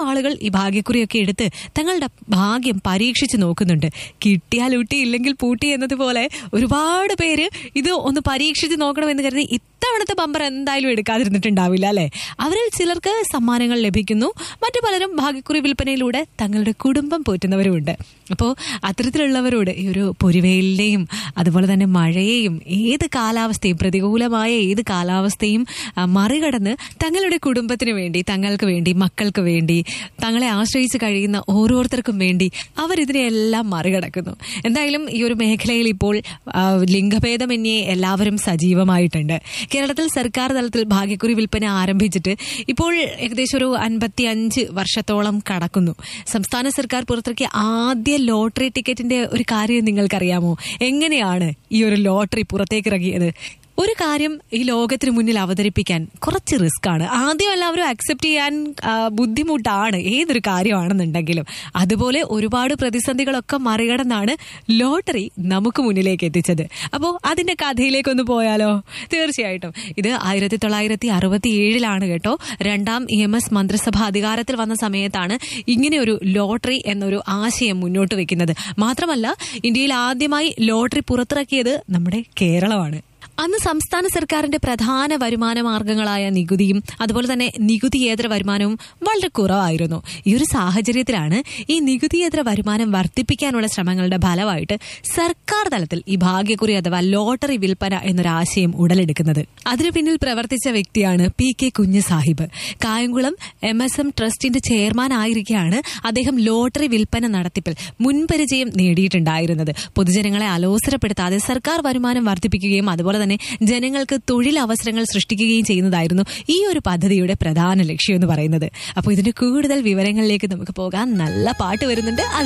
ആളുകൾ ഈ ഭാഗ്യക്കുറിയൊക്കെ എടുത്ത് തങ്ങളുടെ ഭാഗ്യം പരീക്ഷിച്ച് നോക്കുന്നുണ്ട് കിട്ടിയാൽ ഊട്ടി ഇല്ലെങ്കിൽ പൂട്ടി എന്നതുപോലെ ഒരുപാട് പേര് ഇത് ഒന്ന് പരീക്ഷിച്ച് നോക്കണമെന്ന് കരുതി ഇത്തവണത്തെ ബമ്പർ എന്തായാലും എടുക്കാതിരുന്നിട്ടുണ്ടാവില്ല അല്ലെ അവരിൽ ചിലർക്ക് സമ്മാനങ്ങൾ ലഭിക്കുന്നു മറ്റു പലരും ഭാഗ്യക്കുറി വിൽപ്പനയിലൂടെ തങ്ങളുടെ കുടുംബം പോറ്റുന്നവരുമുണ്ട് അപ്പോൾ അത്തരത്തിലുള്ളവരോട് ഈ ഒരു പൊരിവെയിലിനെയും അതുപോലെ തന്നെ മഴയെയും ഏത് കാലാവസ്ഥയും പ്രതികൂലമായ ഏത് കാലാവസ്ഥയും ആ, മറികടന്ന് തങ്ങളുടെ കുടുംബത്തിന് വേണ്ടി തങ്ങൾക്ക് വേണ്ടി മക്കൾക്ക് വേണ്ടി തങ്ങളെ ആശ്രയിച്ച് കഴിയുന്ന ഓരോരുത്തർക്കും വേണ്ടി അവരിതിനെയെല്ലാം മറികടക്കുന്നു എന്തായാലും ഈ ഒരു മേഖലയിൽ ഇപ്പോൾ ആ, ലിംഗഭേദമന്യേ എല്ലാവരും സജീവമായിട്ടുണ്ട് കേരളത്തിൽ സർക്കാർ തലത്തിൽ ഭാഗ്യക്കുറി വിൽപ്പന ആരംഭിച്ചിട്ട് ഇപ്പോൾ ഏകദേശം ഒരു അൻപത്തി അഞ്ച് വർഷത്തോളം കടക്കുന്നു സംസ്ഥാന സർക്കാർ പുറത്തിറക്കിയ ആദ്യ ലോട്ടറി ടിക്കറ്റിന്റെ ഒരു കാര്യം നിങ്ങൾക്കറിയാമോ എങ്ങനെയാണ് ഈ ഒരു ലോട്ടറി പുറത്തേക്ക് ഇറങ്ങിയത് ഒരു കാര്യം ഈ ലോകത്തിന് മുന്നിൽ അവതരിപ്പിക്കാൻ കുറച്ച് റിസ്ക് ആണ് ആദ്യം എല്ലാവരും അക്സെപ്റ്റ് ചെയ്യാൻ ആ, ബുദ്ധിമുട്ടാണ് ഏതൊരു കാര്യമാണെന്നുണ്ടെങ്കിലും അതുപോലെ ഒരുപാട് പ്രതിസന്ധികളൊക്കെ മറികടന്നാണ് ലോട്ടറി നമുക്ക് മുന്നിലേക്ക് എത്തിച്ചത് അപ്പോൾ അതിന്റെ കഥയിലേക്കൊന്ന് പോയാലോ തീർച്ചയായിട്ടും ഇത് ആയിരത്തി തൊള്ളായിരത്തി അറുപത്തി ഏഴിലാണ് കേട്ടോ രണ്ടാം ഇ എം എസ് മന്ത്രിസഭ അധികാരത്തിൽ വന്ന സമയത്താണ് ഇങ്ങനെ ഒരു ലോട്ടറി എന്നൊരു ആശയം മുന്നോട്ട് വെക്കുന്നത് മാത്രമല്ല ഇന്ത്യയിൽ ആദ്യമായി ലോട്ടറി പുറത്തിറക്കിയത് നമ്മുടെ കേരളമാണ് അന്ന് സംസ്ഥാന സർക്കാരിന്റെ പ്രധാന വരുമാന മാർഗങ്ങളായ നികുതിയും അതുപോലെ തന്നെ നികുതിയേതര വരുമാനവും വളരെ കുറവായിരുന്നു ഈ ഒരു സാഹചര്യത്തിലാണ് ഈ നികുതിയേതര വരുമാനം വർദ്ധിപ്പിക്കാനുള്ള ശ്രമങ്ങളുടെ ഫലമായിട്ട് സർക്കാർ തലത്തിൽ ഈ ഭാഗ്യക്കുറി അഥവാ ലോട്ടറി വിൽപ്പന എന്നൊരു ആശയം ഉടലെടുക്കുന്നത് അതിനു പിന്നിൽ പ്രവർത്തിച്ച വ്യക്തിയാണ് P K Kunju Sahib Kayamkulam M S M ട്രസ്റ്റിന്റെ ചെയർമാൻ ആയിരിക്കെയാണ് അദ്ദേഹം ലോട്ടറി വിൽപ്പന നടത്തിപ്പിൽ മുൻപരിചയം നേടിയിട്ടുണ്ടായിരുന്നത് പൊതുജനങ്ങളെ അലോസരപ്പെടുത്താതെ സർക്കാർ വരുമാനം വർദ്ധിപ്പിക്കുകയും അതുപോലെ തന്നെ ജനങ്ങൾക്ക് തൊഴിലവസരങ്ങൾ സൃഷ്ടിക്കുകയും ചെയ്യുന്നതായിരുന്നു ഈ ഒരു പദ്ധതിയുടെ പ്രധാന ലക്ഷ്യം എന്ന് പറയുന്നത് അപ്പോൾ ഇതിന്റെ കൂടുതൽ വിവരങ്ങളിലേക്ക് നമുക്ക് പോകാൻ നല്ല പാട്ട് വരുന്നുണ്ട് അത്